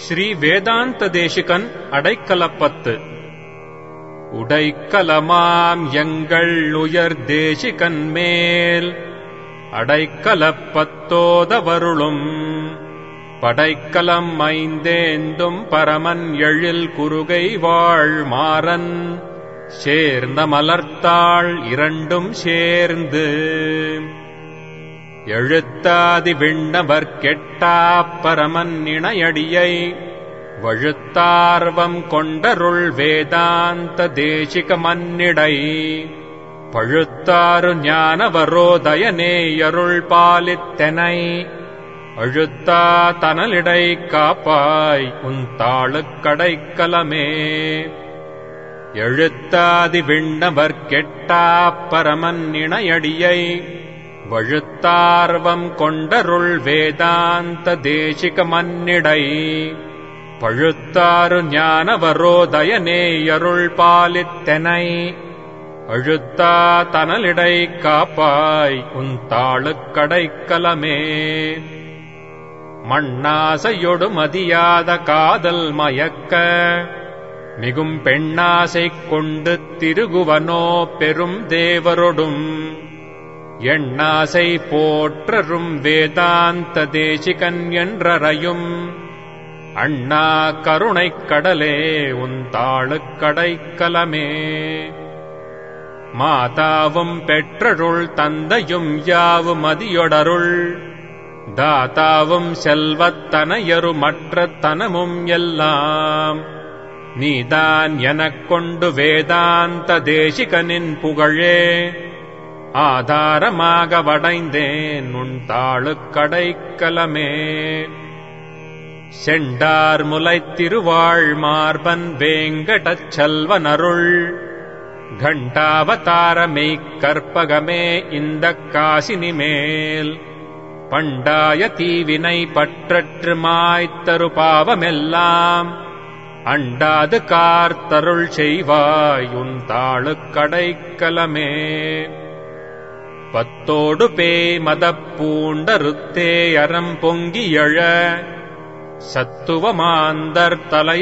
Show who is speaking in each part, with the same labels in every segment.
Speaker 1: ஸ்ரீ வேதாந்த தேசிகன் அடைக்கலப்பத்து உடைக்கலமாம் எங்கள் உயர் தேசிகன் மேல் அடைக்கலப்பத்தோதவருளும் படைக்கலம் ஐந்தேந்தும் பரமன் எழில் குறுகை வாழ் மாறன் சேர்ந்த மலர்த்தாள் இரண்டும் சேர்ந்து எழுத்தாதி விண்ணவர் கெட்டா பரமன் இணையடியை வழுத்தார்வம் கொண்டருள் வேதாந்த தேசிக மன்னிடை பழுத்தாறு ஞானவரோதயனேயருள் பாலித்தெனை அழுத்தா தனலிடை காப்பாய் உன் தாளுக்கடைக்கலமே எழுத்தாதி விண்ணவர் கெட்டா பரமன் இணையடியை வழுத்தார்வம் கொண்டருள் வேதாந்த தேசிக மன்னிடை பழுத்தாறு ஞானவரோதயனேயருள் பாலித்தெனை அழுத்தா தனலிடை காப்பாய் உன் தாளுக்கடைக்கலமே மண்ணாசையொடு மதியாத காதல் மயக்க மிகும் பெண்ணாசை கொண்டு திருகுவனோ பெரும் தேவரொடும் எண்ணாசை போற்றரும் வேதாந்த தேசிகன் என்றறையும் அண்ணா கருணைக் கடலே உன் தாளுக்கடைக்கலமே மாதாவும் பெற்றருள் தந்தையும் யாவு மதியொடருள் தாத்தாவும் செல்வத்தனையரு மற்ற தனமும் எல்லாம் நீதான் எனக் கொண்டு வேதாந்த தேசிகனின் புகழே ஆதாரமாக வடைந்தேன் உன் தாளுக்கடைக்கலமே செண்டார் முலைத்திருவாழ் மார்பன் வேங்கடச் செல்வனருள் கண்டாவதாரமை கற்பகமே இந்த காசினி மேல் பண்டாய தீவினை பற்றற்று மாய்த்தரு பாவமெல்லாம் அண்டாது கார்த்தருள் செய்வாய் உன் தாளுக்கடைக்கலமே பத்தோடு பேய் மதப்பூண்டருத்தே அறம் பொங்கியழ சத்துவமாந்தர்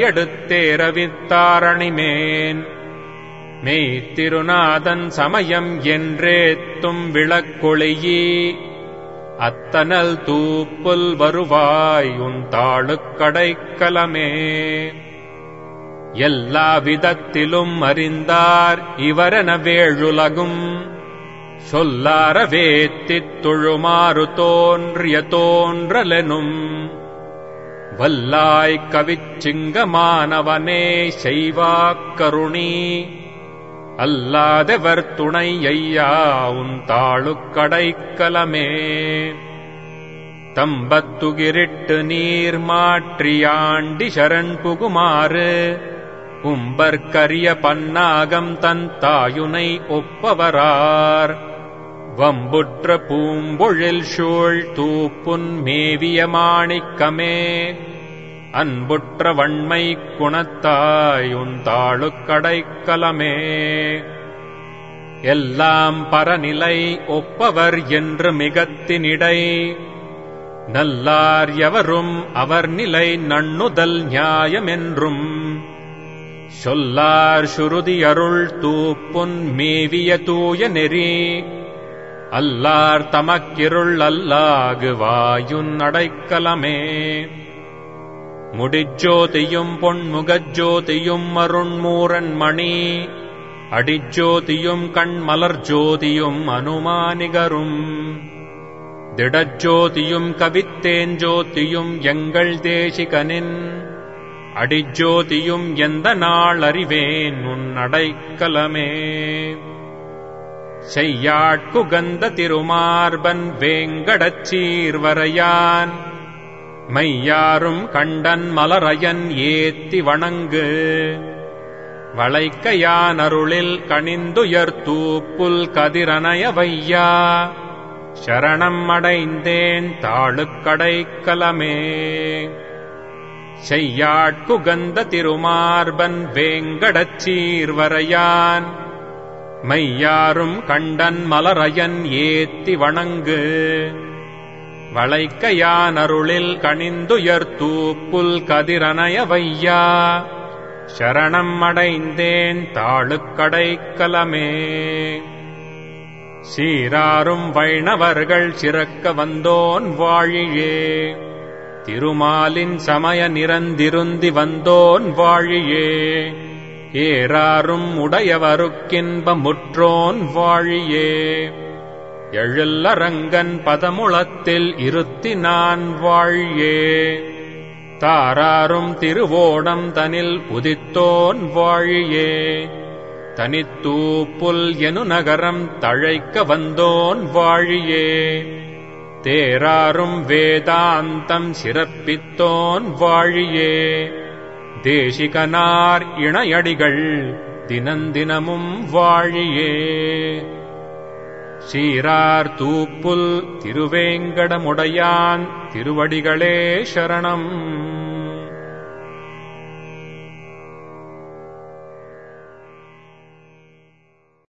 Speaker 1: தலையெடுத்தேரவித்தாரணிமேன் மெய்த்திருநாதன் சமயம் என்றேத்தும் விளக்கொளியி அத்தனல் தூப்புல் வருவாய் உன் தாளுக்கடைக்கலமே எல்லா விதத்திலும் அறிந்தார் இவரென வேழுலகும் சொல்லார வேத்தித் தொழுமாறு தோன்றிய தோன்றலெனும் வல்லாய் கவிச்சிங்கமானவனே செய்வாக்கருணி அல்லாதவர் துணை ஐயா உன் தாளுக்கடைக்கலமே தம்பத்துகிரிட்டு நீர் மாற்றியாண்டி சரண் புகுமாறு கும்பர்கரிய பன்னாகம் தன் தாயுனை ஒப்பவரார் வம்புற்ற பூம்பொழில் சூழ் தூப்புன் மேவிய மாணிக்கமே அன்புற்ற வன்மை குணத்தாய் உன் தாளுக்கடைக்கலமே எல்லாம் பரநிலை ஒப்பவர் என்று மிகத்தினிடை நல்லார் எவரும் அவர் நிலை நண்ணுதல் நியாயமென்றும் சொல்லார் சுருதி அருள் தூப்புன் மேவிய தூய நெறி அல்லார் தமக்கிருள் அல்லாகு வாயுன் அடைக்கலமே முடிஜோதியும் பொன்முகஜோதியும் அருண்மூரன் மணி அடிஜோதியும் கண்மலர் ஜோதியும் அனுமானிகரும் திடஜோதியும் கவித்தேஞ்சோதியும் எங்கள் தேசிகனின் அடிஜோதியும் எந்த நாள் அறிவேன் உன் அடைக்கலமே செய்யாட்குகந்த திருமார்பன் வேங்கடச் சீர்வரையான் மையாரும் கண்டன் மலரையன் ஏத்தி வணங்கு வளைக்கையானருளில் கணிந்துயர் தூப்புல் கதிரனய வையா சரணம் அடைந்தேன் தாளுக்கடைக்கலமே செய்யாட்குகந்த திருமார்பன் வேங்கடச் சீர்வரையான் மையாரும் கண்டன் மலரையன் ஏத்தி வணங்கு வளைக்கையான் அருளில் கணிந்துயர் தூப்புல் கதிரனய வையா சரணம் அடைந்தேன் தாளுக்கடை கலமே சீராரும் வைணவர்கள் சிறக்க வந்தோன் வாழியே திருமாலின் சமய நிறந்திருந்தி வந்தோன் வாழியே ஏறாரும் உடையவருக்கின்ப முற்றோன் வாழியே எழில்லரங்கன் பதமுளத்தில் இருத்தினான் வாழியே தாராரும் திருவோணம் தனில் உதித்தோன் வாழியே தனித்தூப்புல் எனு நகரம் தழைக்க வந்தோன் வாழியே தேராரும் வேதாந்தம் சிறப்பித்தோன் வாழியே தேசிகனார் இணையடிகள் தினந்தினமும் வாழியே சீரார் தூப்புல் திருவேங்கடமுடையான் திருவடிகளே சரணம்